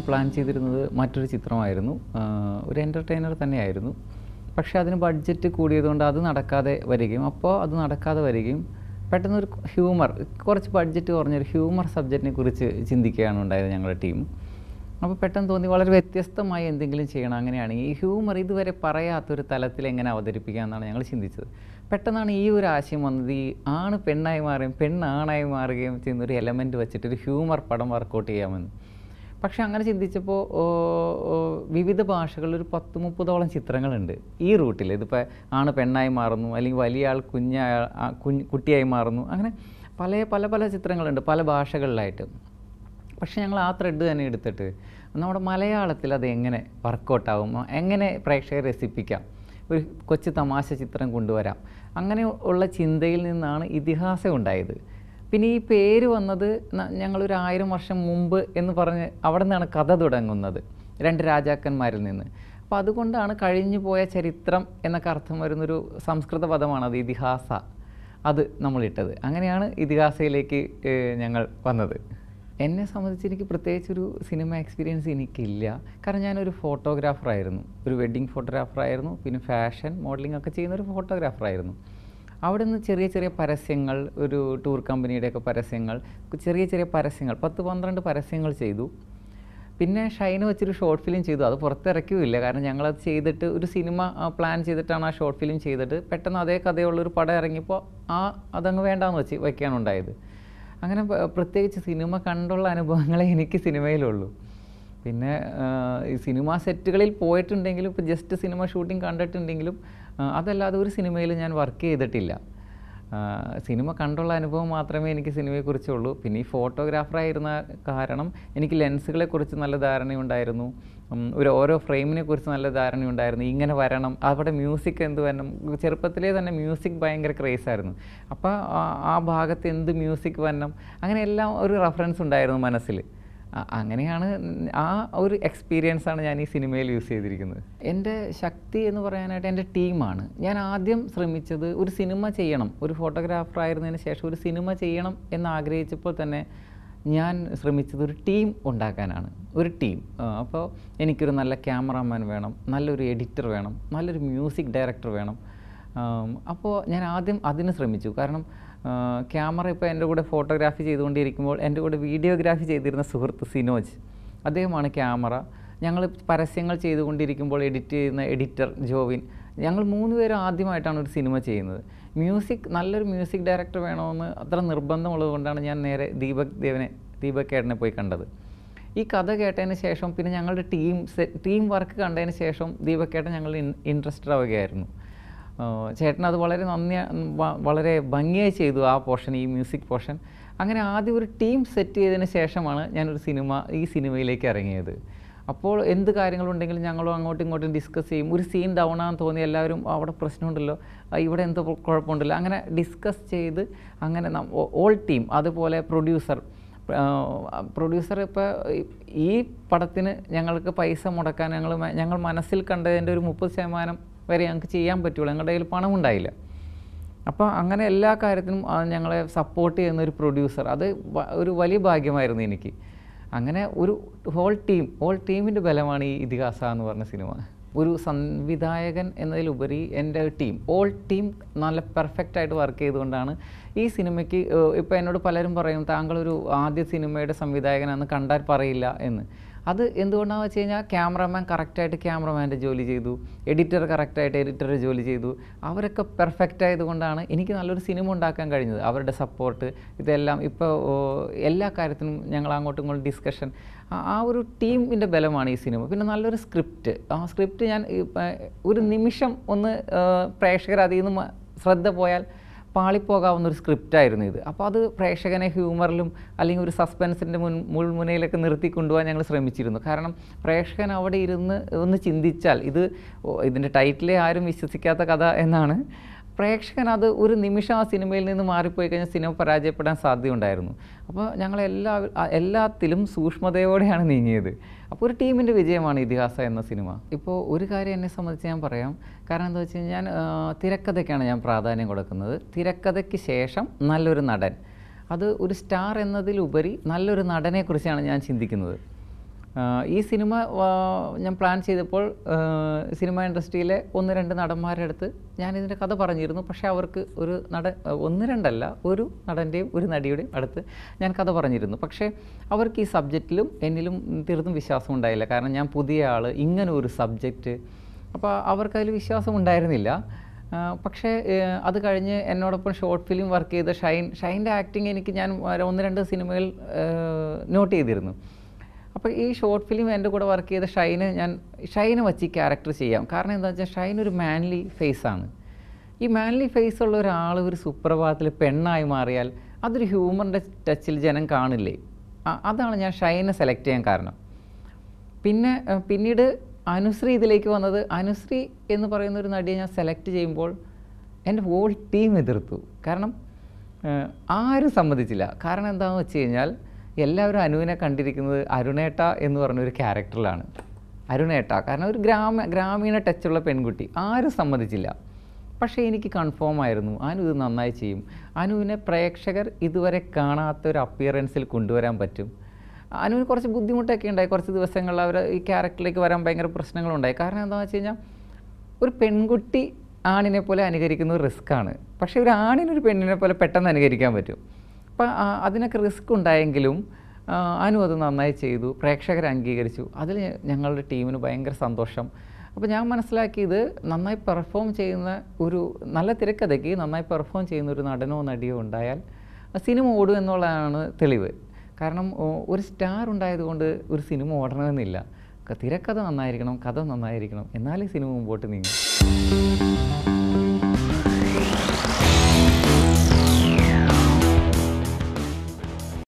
plan ചെയ്തിരുന്നത് മറ്റൊരു ചിത്രമായിരുന്നു ആ, ഒരു എൻ്റർടൈനർ തന്നെയായിരുന്നു പക്ഷേ അതിന് ബഡ്ജറ്റ് കൂടിയതുകൊണ്ട് അത് നടക്കാതെ വരികയും അപ്പോൾ അത് നടക്കാതെ വരികയും പെട്ടെന്നൊരു ഹ്യൂമർ കുറച്ച് ബഡ്ജറ്റ് കുറഞ്ഞൊരു ഹ്യൂമർ സബ്ജക്റ്റിനെ കുറിച്ച് ചിന്തിക്കുകയാണ് ഉണ്ടായത് ഞങ്ങളുടെ ടീം അപ്പോൾ പെട്ടെന്ന് തോന്നി വളരെ വ്യത്യസ്തമായി എന്തെങ്കിലും ചെയ്യണം അങ്ങനെയാണെങ്കിൽ ഈ ഹ്യൂമർ ഇതുവരെ പറയാത്തൊരു തലത്തിൽ എങ്ങനെ അവതരിപ്പിക്കാമെന്നാണ് ഞങ്ങൾ ചിന്തിച്ചത് പെട്ടെന്നാണ് ഈ ഒരു ആശയം വന്നത് ഈ ആണ് പെണ്ണായി മാറുകയും പെണ്ണ് ആണായി മാറുകയും ചെയ്യുന്ന ഒരു എലമെൻറ്റ് വെച്ചിട്ട് ഒരു ഹ്യൂമർ പടം വർക്കൗട്ട് ചെയ്യാമെന്ന് പക്ഷെ അങ്ങനെ ചിന്തിച്ചപ്പോൾ ഓ, ഓ, വിവിധ ഭാഷകളിൽ ഒരു പത്ത് മുപ്പതോളം ചിത്രങ്ങളുണ്ട് ഈ റൂട്ടിൽ ഇതിപ്പോൾ ആണ് പെണ്ണായി മാറുന്നു അല്ലെങ്കിൽ വലിയ ആൾ കുഞ്ഞായ ആ, കുഞ്ഞ് കുട്ടിയായി മാറുന്നു അങ്ങനെ പല പല പല ചിത്രങ്ങളുണ്ട് പല ഭാഷകളിലായിട്ട് പക്ഷേ ഞങ്ങൾ ആ ത്രെഡ് തന്നെ എടുത്തിട്ട് നമ്മുടെ മലയാളത്തിൽ അത് എങ്ങനെ വർക്കൗട്ടാവും എങ്ങനെ പ്രേക്ഷകരെ രസിപ്പിക്കാം ഒരു കൊച്ചു തമാശ ചിത്രം കൊണ്ടുവരാം അങ്ങനെ ഉള്ള ചിന്തയിൽ നിന്നാണ് ഇതിഹാസം ഉണ്ടായത് പിന്നെ ഈ പേര് വന്നത് ന- ഞങ്ങളൊരു ആയിരം വർഷം മുമ്പ് എന്ന് പറഞ്ഞ് അവിടെ നിന്നാണ് കഥ തുടങ്ങുന്നത് രണ്ട് രാജാക്കന്മാരിൽ നിന്ന് അപ്പോൾ അതുകൊണ്ടാണ് കഴിഞ്ഞു പോയ ചരിത്രം എന്നൊക്കെ അർത്ഥം വരുന്നൊരു സംസ്കൃത പദമാണ് അത് ഇതിഹാസ അത് നമ്മളിട്ടത് അങ്ങനെയാണ് ഇതിഹാസയിലേക്ക് ഏഹ്, ഞങ്ങൾ വന്നത് എന്നെ സംബന്ധിച്ച് എനിക്ക് പ്രത്യേകിച്ചൊരു സിനിമ എക്സ്പീരിയൻസ് എനിക്കില്ല കാരണം ഞാനൊരു ഫോട്ടോഗ്രാഫറായിരുന്നു ഒരു വെഡ്ഡിങ് ഫോട്ടോഗ്രാഫറായിരുന്നു പിന്നെ ഫാഷൻ മോഡലിംഗ് ഒക്കെ ചെയ്യുന്ന ഒരു ഫോട്ടോഗ്രാഫറായിരുന്നു അവിടെ നിന്ന് ചെറിയ ചെറിയ പരസ്യങ്ങൾ ഒരു ടൂർ കമ്പനിയുടെയൊക്കെ പരസ്യങ്ങൾ ചെറിയ ചെറിയ പരസ്യങ്ങൾ പത്ത് പന്ത്രണ്ട് പരസ്യങ്ങൾ ചെയ്തു പിന്നെ ഷൈന് വെച്ചൊരു ഷോർട്ട് ഫിലിം ചെയ്തു അത് പുറത്തിറക്കിയില്ല കാരണം ഞങ്ങളത് ചെയ്തിട്ട് ഒരു സിനിമ പ്ലാൻ ചെയ്തിട്ടാണ് ആ ഷോർട്ട് ഫിലിം ചെയ്തിട്ട് പെട്ടെന്ന് അതേ കഥയുള്ളൊരു പടം ഇറങ്ങിയപ്പോൾ ആ അതങ്ങ് വേണ്ടാന്ന് വെച്ച് വയ്ക്കുകയാണ് ഉണ്ടായത് അങ്ങനെ പ- പ്രത്യേകിച്ച് സിനിമ കണ്ടുള്ള അനുഭവങ്ങളെ എനിക്ക് സിനിമയിലുള്ളൂ പിന്നെ ആ, ഈ സിനിമാ സെറ്റുകളിൽ പോയിട്ടുണ്ടെങ്കിലും ഇപ്പോൾ ജസ്റ്റ് സിനിമ ഷൂട്ടിംഗ് കണ്ടിട്ടുണ്ടെങ്കിലും ആ, അതല്ലാതെ ഒരു സിനിമയിൽ ഞാൻ വർക്ക് ചെയ്തിട്ടില്ല ആ, സിനിമ കണ്ടുള്ള അനുഭവം മാത്രമേ എനിക്ക് സിനിമയെക്കുറിച്ചുള്ളൂ പിന്നെ ഈ ഫോട്ടോഗ്രാഫറായിരുന്ന കാരണം എനിക്ക് ലെൻസുകളെക്കുറിച്ച് നല്ല ധാരണയുണ്ടായിരുന്നു ഉം, ഒരു ഓരോ ഫ്രെയിമിനെ കുറിച്ച് നല്ല ധാരണയുണ്ടായിരുന്നു ഇങ്ങനെ വരണം അവിടെ മ്യൂസിക് എന്ത് വരണം ചെറുപ്പത്തിലേ തന്നെ മ്യൂസിക് ഭയങ്കര ക്രേസ് ആയിരുന്നു അപ്പോൾ ആ- ആ ഭാഗത്ത് എന്ത് മ്യൂസിക് വരണം അങ്ങനെ എല്ലാം ഒരു റെഫറൻസ് ഉണ്ടായിരുന്നു മനസ്സിൽ അ- അങ്ങനെയാണ് ആ ഒരു എക്സ്പീരിയൻസ് ആണ് ഞാൻ ഈ സിനിമയിൽ യൂസ് ചെയ്തിരിക്കുന്നത് എൻ്റെ ശക്തി എന്ന് പറയാനായിട്ട് എൻ്റെ ടീമാണ് ഞാൻ ആദ്യം ശ്രമിച്ചത് ഒരു സിനിമ ചെയ്യണം ഒരു ഫോട്ടോഗ്രാഫർ ആയിരുന്നതിന് ശേഷം ഒരു സിനിമ ചെയ്യണം എന്ന് ആഗ്രഹിച്ചപ്പോൾ തന്നെ ഞാൻ ശ്രമിച്ചത് ഒരു ടീം ഉണ്ടാക്കാനാണ് ഒരു ടീം അപ്പോൾ എനിക്കൊരു നല്ല ക്യാമറാമാൻ വേണം നല്ലൊരു എഡിറ്റർ വേണം നല്ലൊരു മ്യൂസിക് ഡയറക്ടർ വേണം അപ്പോൾ ഞാൻ ആദ്യം അതിന് ശ്രമിച്ചു കാരണം ക്യാമറ ഇപ്പോൾ എൻ്റെ കൂടെ ഫോട്ടോഗ്രാഫി ചെയ്തുകൊണ്ടിരിക്കുമ്പോൾ എൻ്റെ കൂടെ വീഡിയോഗ്രാഫി ചെയ്തിരുന്ന സുഹൃത്ത് സിനോജ് അദ്ദേഹമാണ് ക്യാമറ ഞങ്ങൾ പരസ്യങ്ങൾ ചെയ്തുകൊണ്ടിരിക്കുമ്പോൾ എഡിറ്റ് ചെയ്യുന്ന എഡിറ്റർ ജോവിൻ ഞങ്ങൾ മൂന്ന് പേരും ആദ്യമായിട്ടാണ് ഒരു സിനിമ ചെയ്യുന്നത് മ്യൂസിക് നല്ലൊരു മ്യൂസിക് ഡയറക്ടർ വേണമെന്ന് അത്ര നിർബന്ധമുള്ളത് കൊണ്ടാണ് ഞാൻ നേരെ ദീപക് ദേവനെ ദീപക് ഏട്ടനെ പോയി കണ്ടത് ഈ കഥ കേട്ടതിന് ശേഷം പിന്നെ ഞങ്ങളുടെ ടീം ടീം വർക്ക് കണ്ടതിന് ശേഷം ദീപക്കേട്ടൻ ഞങ്ങൾ ഇൻട്രസ്റ്റഡ് ആവുകയായിരുന്നു ആഹ് ചേട്ടൻ അത് വളരെ നന്ദി വ- വളരെ ഭംഗിയായി ചെയ്തു ആ പോർഷൻ ഈ മ്യൂസിക് പോർഷൻ അങ്ങനെ ആദ്യം ഒരു ടീം സെറ്റ് ചെയ്തതിന് ശേഷമാണ് ഞാനൊരു സിനിമ ഈ സിനിമയിലേക്ക് ഇറങ്ങിയത് അപ്പോൾ എന്ത് കാര്യങ്ങളുണ്ടെങ്കിലും ഞങ്ങളും അങ്ങോട്ടും ഇങ്ങോട്ടും ഡിസ്കസ് ചെയ്യും ഒരു സീൻ ഡൗൺ ആണെന്ന് തോന്നി എല്ലാവരും "ആ, അവിടെ പ്രശ്നമുണ്ടല്ലോ ആ, ഇവിടെ എന്തോ കുഴപ്പമുണ്ടല്ലോ അങ്ങനെ ഡിസ്കസ് ചെയ്ത് അങ്ങനെ ഓൾ ടീം അതുപോലെ പ്രൊഡ്യൂസർ പ്രൊഡ്യൂസർ ഇപ്പോൾ ഈ പടത്തിന് ഞങ്ങൾക്ക് പൈസ മുടക്കാൻ ഞങ്ങൾ ഞങ്ങൾ മനസ്സിൽ കണ്ടതിൻ്റെ ഒരു മുപ്പത് ശതമാനം വരെ ഞങ്ങൾക്ക് ചെയ്യാൻ പറ്റുള്ളൂ ഞങ്ങളുടെ കയ്യിൽ പണം ഉണ്ടായില്ല അപ്പോൾ അങ്ങനെ എല്ലാ കാര്യത്തിനും ആ, ഞങ്ങളെ സപ്പോർട്ട് ചെയ്യുന്ന ഒരു പ്രൊഡ്യൂസർ അത് വ- ഒരു വലിയ ഭാഗ്യമായിരുന്നു എനിക്ക് അങ്ങനെ ഒരു ഹോൾ ടീം ഹോൾ ടീമിൻ്റെ ബലമാണ് ഈ ഇതിഹാസ എന്ന് പറഞ്ഞ സിനിമ ഒരു സംവിധായകൻ എന്നതിലുപരി എൻ്റെ ടീം ഓൾ ടീം നല്ല പെർഫെക്റ്റ് ആയിട്ട് വർക്ക് ചെയ്തുകൊണ്ടാണ് ഈ സിനിമയ്ക്ക് ഇപ്പോൾ എന്നോട് പലരും പറയും താങ്കളൊരു ആദ്യ സിനിമയുടെ സംവിധായകനാണെന്ന് കണ്ടാൽ പറയില്ല എന്ന് അത് എന്തുകൊണ്ടാണെന്ന് വെച്ച് കഴിഞ്ഞാൽ ക്യാമറമാൻ കറക്റ്റായിട്ട് ക്യാമറമാൻ്റെ ജോലി ചെയ്തു എഡിറ്റർ കറക്റ്റായിട്ട് എഡിറ്ററുടെ ജോലി ചെയ്തു അവരൊക്കെ പെർഫെക്റ്റ് ആയതുകൊണ്ടാണ് എനിക്ക് നല്ലൊരു സിനിമ ഉണ്ടാക്കാൻ കഴിഞ്ഞത് അവരുടെ സപ്പോർട്ട് ഇതെല്ലാം ഇപ്പോൾ എല്ലാ കാര്യത്തിനും ഞങ്ങൾ അങ്ങോട്ടും ഇങ്ങോട്ടും ഡിസ്കഷൻ ആ ഒരു ടീമിൻ്റെ ബലമാണ് ഈ സിനിമ പിന്നെ നല്ലൊരു സ്ക്രിപ്റ്റ് ആ സ്ക്രിപ്റ്റ് ഞാൻ ഇപ്പ ഒരു നിമിഷം ഒന്ന് പ്രേക്ഷകർ അതിൽ നിന്ന് മ- ശ്രദ്ധ പോയാൽ പാളിപ്പോകാവുന്ന ഒരു സ്ക്രിപ്റ്റായിരുന്നു ഇത് അപ്പോൾ അത് പ്രേക്ഷകനെ ഹ്യൂമറിലും അല്ലെങ്കിൽ ഒരു സസ്പെൻസിൻ്റെ മുൻ മുൾമുനയിലൊക്കെ നിർത്തി കൊണ്ടുപോകാൻ ഞങ്ങൾ ശ്രമിച്ചിരുന്നു കാരണം പ്രേക്ഷകൻ അവിടെ ഇരുന്ന് ഒന്ന് ചിന്തിച്ചാൽ ഇത് ഓ, ഇതിൻ്റെ ടൈറ്റിലേ ആരും വിശ്വസിക്കാത്ത കഥ എന്നാണ് പ്രേക്ഷകൻ അത് ഒരു നിമിഷം ആ സിനിമയിൽ നിന്ന് മാറിപ്പോയി കഴിഞ്ഞാൽ സിനിമ പരാജയപ്പെടാൻ സാധ്യതയുണ്ടായിരുന്നു അപ്പോൾ ഞങ്ങൾ എല്ലാ ആ- എല്ലാത്തിലും സൂക്ഷ്മതയോടെയാണ് നീങ്ങിയത് അപ്പോൾ ഒരു ടീമിൻ്റെ വിജയമാണ് ഇതിഹാസ എന്ന സിനിമ ഇപ്പോൾ ഒരു കാര്യം എന്നെ സംബന്ധിച്ച് ഞാൻ പറയാം കാരണം എന്താ വെച്ച് കഴിഞ്ഞാൽ ഞാൻ ആ, തിരക്കഥയ്ക്കാണ് ഞാൻ പ്രാധാന്യം കൊടുക്കുന്നത് തിരക്കഥയ്ക്ക് ശേഷം നല്ലൊരു നടൻ അത് ഒരു സ്റ്റാർ എന്നതിലുപരി നല്ലൊരു നടനെക്കുറിച്ചാണ് ഞാൻ ചിന്തിക്കുന്നത് ആഹ് ഈ സിനിമ വാ- ഞാൻ പ്ലാൻ ചെയ്തപ്പോൾ ആഹ് സിനിമ ഇൻഡസ്ട്രിയിലെ ഒന്ന് രണ്ട് നടന്മാരുടെ അടുത്ത് ഞാൻ ഇതിൻ്റെ കഥ പറഞ്ഞിരുന്നു പക്ഷേ അവർക്ക് ഒരു നടൻ ഒന്ന് രണ്ടല്ല ഒരു നടൻ്റെയും ഒരു നടിയുടെയും അടുത്ത് ഞാൻ കഥ പറഞ്ഞിരുന്നു പക്ഷേ അവർക്ക് ഈ സബ്ജക്റ്റിലും എന്നിലും തീർത്തും വിശ്വാസം ഉണ്ടായില്ല കാരണം ഞാൻ പുതിയ ആൾ ഇങ്ങനെ ഒരു സബ്ജക്റ്റ് അപ്പോൾ അവർക്ക് അതിൽ വിശ്വാസം ഉണ്ടായിരുന്നില്ല ആ, പക്ഷേ ഏഹ്, അത് കഴിഞ്ഞ് എന്നോടൊപ്പം ഷോർട്ട് ഫിലിം വർക്ക് ചെയ്ത ഷൈൻ ഷൈൻ്റെ ആക്ടിങ് എനിക്ക് ഞാൻ ഒരു ഒന്ന് രണ്ട് സിനിമകൾ നോട്ട് ചെയ്തിരുന്നു അപ്പോൾ ഈ ഷോർട്ട് ഫിലിം എൻ്റെ കൂടെ വർക്ക് ചെയ്ത ഷൈന് ഞാൻ ഷൈനെ വച്ച് ക്യാരക്ടർ ചെയ്യാം കാരണം എന്താ വെച്ചാൽ ഷൈൻ ഒരു മാൻലി ഫേസാണ് ഈ മാൻലി ഫേസ് ഉള്ള ഒരാൾ ഒരു സുപ്രഭാതത്തിൽ പെണ്ണായി മാറിയാൽ അതൊരു ഹ്യൂമറിൻ്റെ ടച്ചിൽ ജനം കാണില്ലേ ആ- അതാണ് ഞാൻ ഷൈനെ സെലക്ട് ചെയ്യാൻ കാരണം പിന്നെ ഏഹ്, പിന്നീട് അനുശ്രീ ഇതിലേക്ക് വന്നത് അനുശ്രീ എന്ന് പറയുന്ന ഒരു നടിയെ ഞാൻ സെലക്ട് ചെയ്യുമ്പോൾ എൻ്റെ ഹോൾ ടീം എതിർത്തു കാരണം ഏഹ്, ആരും സമ്മതിച്ചില്ല കാരണം എന്താണെന്ന് വെച്ച് കഴിഞ്ഞാൽ എല്ലാവരും അനുവിനെ കണ്ടിരിക്കുന്നത് അരുണേട്ട എന്ന് പറഞ്ഞൊരു ക്യാരക്ടറിലാണ് അരുണേട്ട കാരണം ഒരു ഗ്രാമ ഗ്രാമീണ ടച്ചുള്ള പെൺകുട്ടി ആരും സമ്മതിച്ചില്ല പക്ഷേ എനിക്ക് കൺഫേം ആയിരുന്നു അനു ഇത് നന്നായി ചെയ്യും അനുവിനെ പ്രേക്ഷകർ ഇതുവരെ കാണാത്ത ഒരു അപ്പിയറൻസിൽ കൊണ്ടുവരാൻ പറ്റും അനുവിന് കുറച്ച് ബുദ്ധിമുട്ടൊക്കെ ഉണ്ടായി കുറച്ച് ദിവസങ്ങളിൽ അവർ ഈ ക്യാരക്ടറിലേക്ക് വരാൻ ഭയങ്കര പ്രശ്നങ്ങളുണ്ടായി കാരണം എന്താണെന്ന് വെച്ച് കഴിഞ്ഞാൽ ഒരു പെൺകുട്ടി ആണിനെ പോലെ അനുകരിക്കുന്നത് റിസ്ക്കാണ് പക്ഷേ ഒരു ആണിനൊരു പെണ്ണിനെ പോലെ പെട്ടെന്ന് അനുകരിക്കാൻ പറ്റും അപ്പം ആ, അതിനൊക്കെ റിസ്ക് ഉണ്ടായെങ്കിലും ആ, അനു അത് നന്നായി ചെയ്തു പ്രേക്ഷകർ അംഗീകരിച്ചു അതിൽ ഞങ്ങളുടെ ടീമിന് ഭയങ്കര സന്തോഷം അപ്പോൾ ഞാൻ മനസ്സിലാക്കിയത് നന്നായി പെർഫോം ചെയ്യുന്ന ഒരു നല്ല തിരക്കഥയ്ക്ക് നന്നായി പെർഫോം ചെയ്യുന്ന ഒരു നടനോ നടിയോ ഉണ്ടായാൽ സിനിമ ഓടും എന്നുള്ളതാണ് തെളിവ് കാരണം ഓ, ഒരു സ്റ്റാർ ഉണ്ടായതുകൊണ്ട് ഒരു സിനിമ ഓടണമെന്നില്ല ക- തിരക്കഥ നന്നായിരിക്കണം കഥ നന്നായിരിക്കണം എന്നാലേ സിനിമ മുമ്പോട്ട് നീങ്ങും